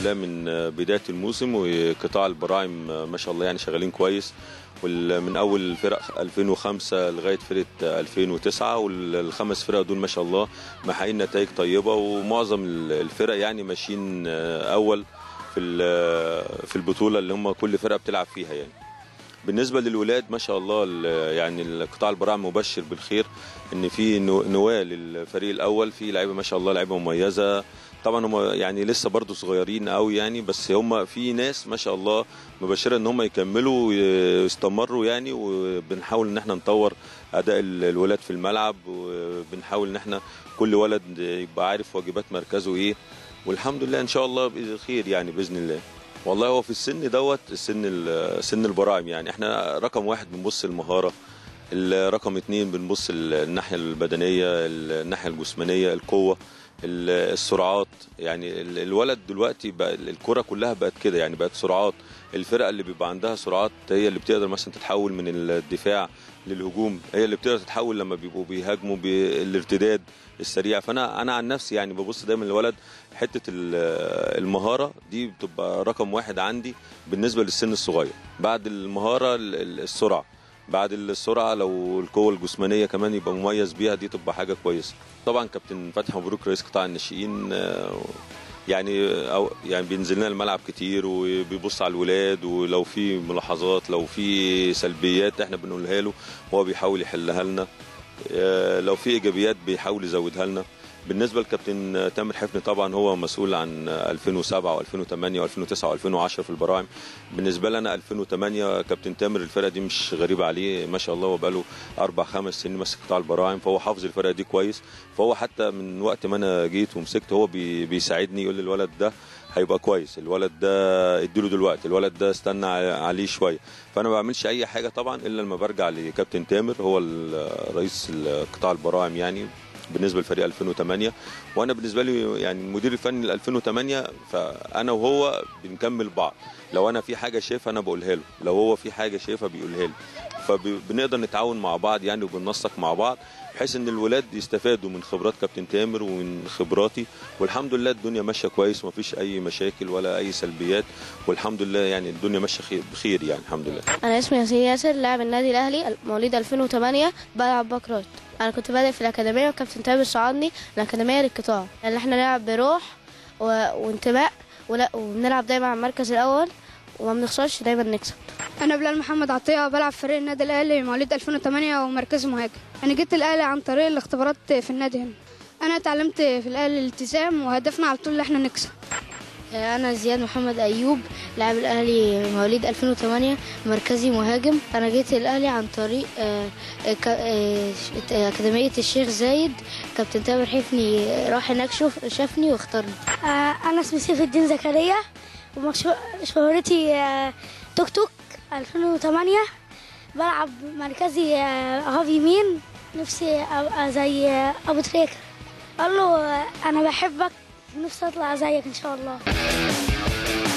لله من بدايه الموسم وقطاع البراعم ما شاء الله يعني شغالين كويس من اول فرق 2005 لغايه فرقه 2009 والخمس فرق دول ما شاء الله محققين نتائج طيبه ومعظم الفرق يعني ماشيين اول في في البطوله اللي هم كل فرقه بتلعب فيها يعني بالنسبه للولاد ما شاء الله يعني القطاع البراعم مبشر بالخير ان في نواه للفريق الاول في لعيبه ما شاء الله لعيبه مميزه طبعا هم يعني لسه برضو صغيرين قوي يعني بس هم في ناس ما شاء الله مبشره ان هم يكملوا ويستمروا يعني وبنحاول ان احنا نطور اداء الولاد في الملعب وبنحاول ان احنا كل ولد يبقى عارف واجبات مركزه ايه والحمد لله ان شاء الله خير يعني باذن الله والله هو في السن دوت السن سن البراعم يعني احنا رقم واحد بنبص المهاره رقم اتنين بنبص الناحيه البدنيه الناحيه الجسمانيه القوه السرعات يعني الولد دلوقتي بقى الكره كلها بقت كده يعني بقت سرعات الفرقه اللي بيبقى عندها سرعات هي اللي بتقدر مثلا تتحول من الدفاع للهجوم هي اللي بتقدر تتحول لما بيبقوا بيهاجموا بالارتداد السريع فانا انا عن نفسي يعني ببص دايما للولد حته المهاره دي بتبقى رقم واحد عندي بالنسبه للسن الصغير بعد المهاره السرعه بعد السرعه لو القوه الجسمانيه كمان يبقى مميز بيها دي تبقى حاجه كويسه طبعا كابتن فتحي مبروك رئيس قطاع الناشئين يعني أو يعني بينزل لنا الملعب كتير وبيبص على الولاد ولو في ملاحظات لو في سلبيات احنا بنقولها له هو بيحاول يحلها لنا لو في ايجابيات بيحاول يزودها لنا بالنسبه لكابتن تامر حفني طبعا هو مسؤول عن 2007 و2008 و2009 و2010 في البراعم بالنسبه لنا 2008 كابتن تامر الفرقه دي مش غريبه عليه ما شاء الله هو بقاله اربع خمس سنين ماسك قطاع البراعم فهو حافظ الفرقه دي كويس فهو حتى من وقت ما انا جيت ومسكت هو بي بيساعدني يقول لي الولد ده هيبقى كويس الولد ده اديله دلوقتي الولد ده استنى عليه شويه فانا ما بعملش اي حاجه طبعا الا لما برجع لكابتن تامر هو رئيس قطاع البراعم يعني بالنسبه لفريق 2008 وانا بالنسبه لي يعني المدير الفني ل 2008 فانا وهو بنكمل بعض لو انا في حاجه شايفها انا بقولها له لو هو في حاجه شايفها بيقولها لي فبنقدر نتعاون مع بعض يعني وبننسق مع بعض بحيث ان الولاد يستفادوا من خبرات كابتن تامر ومن خبراتي والحمد لله الدنيا ماشيه كويس ومفيش اي مشاكل ولا اي سلبيات والحمد لله يعني الدنيا ماشيه خير بخير يعني الحمد لله انا اسمي ياسين ياسر لاعب النادي الاهلي مواليد 2008 بلعب باك رايت انا كنت بادئ في الاكاديميه وكابتن تامر صعدني الاكاديميه للقطاع اللي احنا نلعب بروح و... وانتماء ولا... وبنلعب دايما على المركز الاول وما بنخسرش دايما نكسب انا بلال محمد عطيه بلعب في فريق النادي الاهلي مواليد 2008 ومركزي مهاجم انا جيت الاهلي عن طريق الاختبارات في النادي هنا انا اتعلمت في الاهلي الالتزام وهدفنا على طول ان احنا نكسب انا زياد محمد ايوب لاعب الاهلي مواليد 2008 مركزي مهاجم انا جيت الاهلي عن طريق اكاديميه الشيخ زايد كابتن تامر حفني راح هناك شوف شافني واختارني انا اسمي سيف الدين زكريا وشهرتي توك توك 2008 بلعب مركزي هاف يمين نفسي ابقى زي ابو تريكه قال له انا بحبك نفسي اطلع زيك ان شاء الله